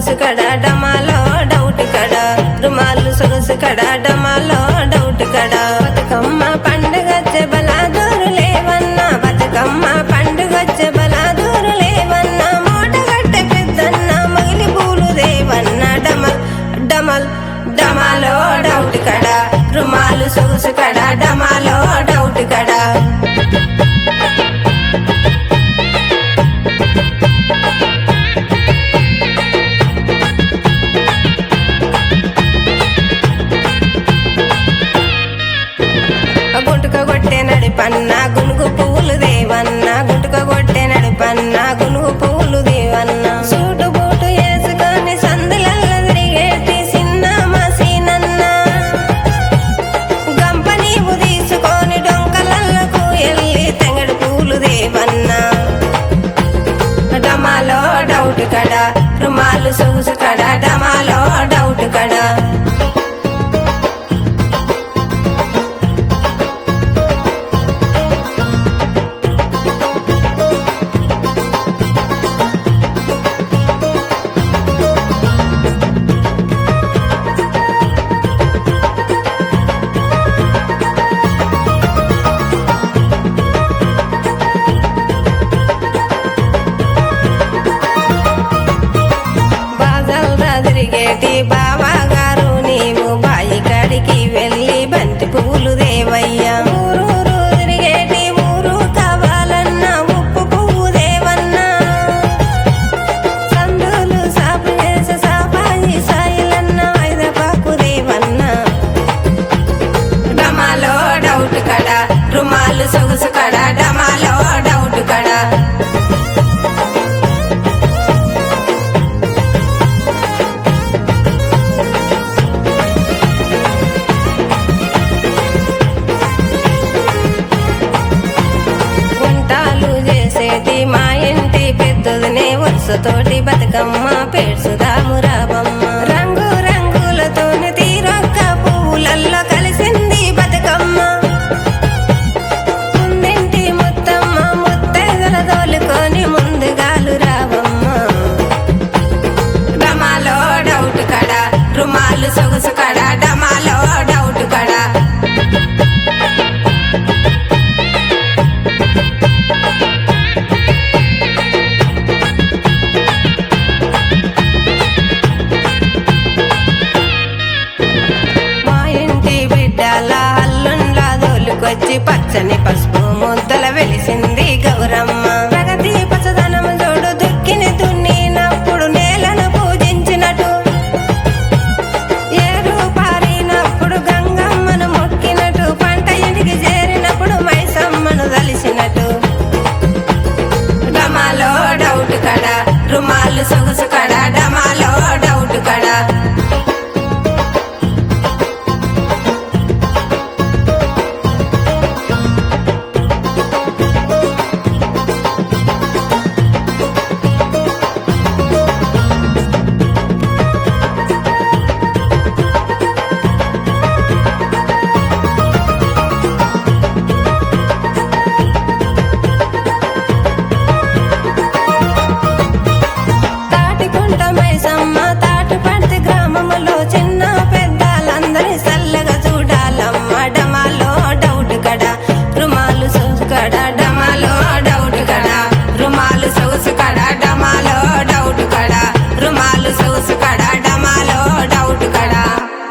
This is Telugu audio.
సొగసు కడ డమాలో డౌట్ కడ రుమాలు సొగసు కడ డమాలో డౌట్ కడ బతుకమ్మ పండుగ బలాదూరు లేవన్నా బతుకమ్మ పండుగ బలాదూరు లేవన్నా మూట గట్టె పెద్దన్న మగిలి పూలు దేవన్న డమల్ డమల్ డమాలో డౌట్ కడ రుమాలు సొగసు కడ డమాలో డౌట్ కడ గుంటుక కొట్టే నడిపన్న గునుగు పువ్వులు దేవన్న గుంటుక కొట్టే నడిపన్న గునుగు పువ్వులు దేవన్న సూటు బూటు వేసుకొని సందులల్ల తిరిగేటి చిన్న మసీనన్న గంప నీవు తీసుకొని డొంకలల్లకు ఎల్లి తెంగడు పూలు దేవన్న డమాలో డౌట్ కడ రుమాలు సొగుసు కడ డమాలో డౌట్ కడ బాజల్దా తిరిగేటి బావా గారు నీవు బాయి కాడికి వెళ్ళి బంతి పువ్వులు దేవయ్యా ఊరూరు తిరిగేటి ఊరు కావాలన్నా ఉప్పు పువ్వు దేవన్నా సందులు సాపు చేసే సాపాయి సాయిలన్న ఐదపాకు దేవన్నా డమాలో డౌట్ కడ రుమాలు సొగసు కడ డమాలో డౌట్ కడ వంటాలు చేసేటి మా ఇంటి పెద్దదినే వరుసతోటి బతుకమ్మ పేర్చుదాము రాబమ్మ రంగు రంగులతోని తీరొక్క పువ్వులల్లో కలిసింది బతుకమ్మ ముందింటి ముత్తమ్మ ముత్తైదుల తోలుకొని ముందుగాలు రావమ్మ డమాలో డౌట్ కడ రుమాలు సొగసు కడ డమాలో డౌట్ కడ మా ఇంటి బిడ్డల అల్లుండ్ల దోలుకొచ్చి పచ్చని పసుపు ముద్దల వెలిసింది గౌరమ్మ